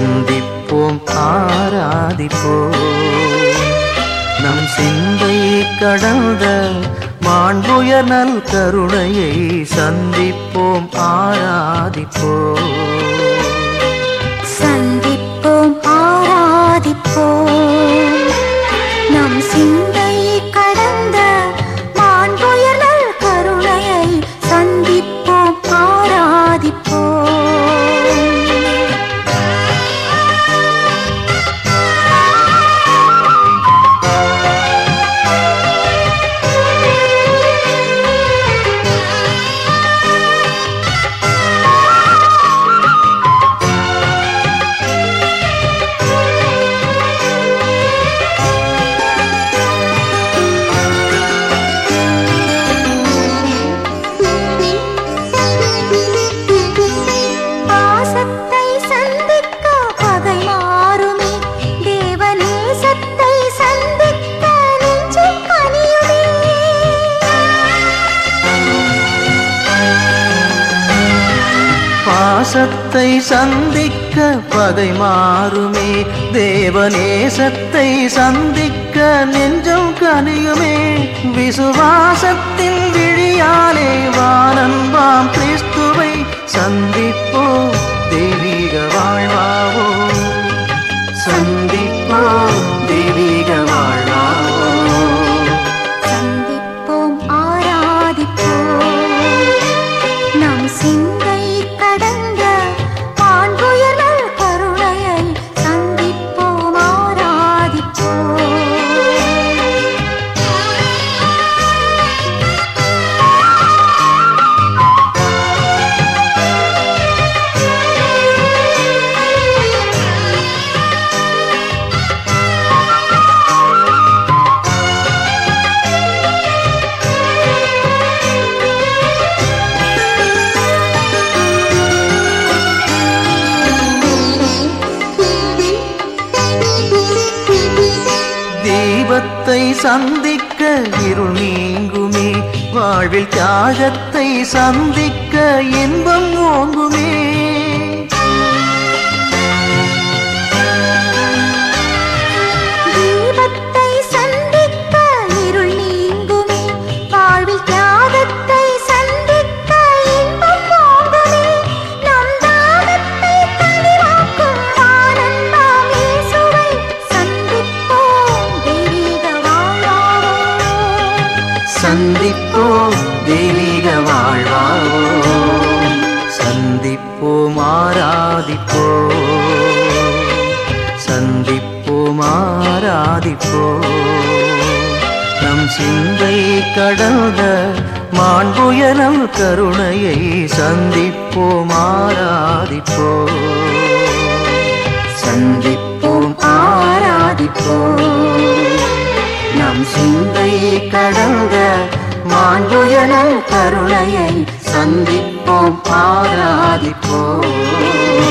சந்திப்போம் ஆராதிப்போம் நம் சிந்தை கடந்த மாண்புயர் நல் கருணையை சந்திப்போம் ஆராதிப்போம் சந்திப்போம் ஆராதிப்போம் நம் சிந்தை கடந்த மாண்புயர் நல் கருணையை சந்திப்போம் ஆராதிப்போம் பாசத்தை சந்திக்க பகை மாறுமே தேவநேசத்தை சந்திக்க நெஞ்சம் கனியுமே பாசத்தை சந்திக்க பகை மாறுமே தேவநேசத்தை சந்திக்க நெஞ்சம் கனியுமே விசுவாசத்தின் விழியாலே வானன்பாம் கிறிஸ்துவை சந்திப்போம் தெய்வீக வாழ்வாவோ சந்திப்போம் தெய்வீக வாழ்வாவோ சந்திப்போம் ஆராதிப்போம் நம் சிந்தை கடந்த மாண்புயர் நல் கருணையை சந்திப்போம் ஆராதிப்போம் தீபத்தை சந்திக்க இருள் நீங்குமே வாழ்வில் தியாகத்தை சந்திக்க இன்பம் ஓங்குமே தீபத்தை சந்திக்க இருள் நீங்குமே வாழ்வில் தியாகத்தை சந்திக்க இன்பம் ஓங்குமே நம் தாகத்தை தணிவாக்கும் ஆனந்தாம் இயேசுவை சந்திப்போம் தெய்வீக வாழ்வாவோம் சந்திப்போம் தெய்வீக வாழ்வாவோ சந்திப்போம் ஆராதிப்போம் சந்திப்போம் ஆராதிப்போம் நம் சிந்தை கடந்த மாண்புயரம் கருணையை சந்திப்போம் ஆராதிப்போம் சந்திப்போம் ஆராதிப்போம் நம் சிந்தை கடந்த மாண்புயரம் கருணையை சந்திப்போம் ஆராதிப்போம்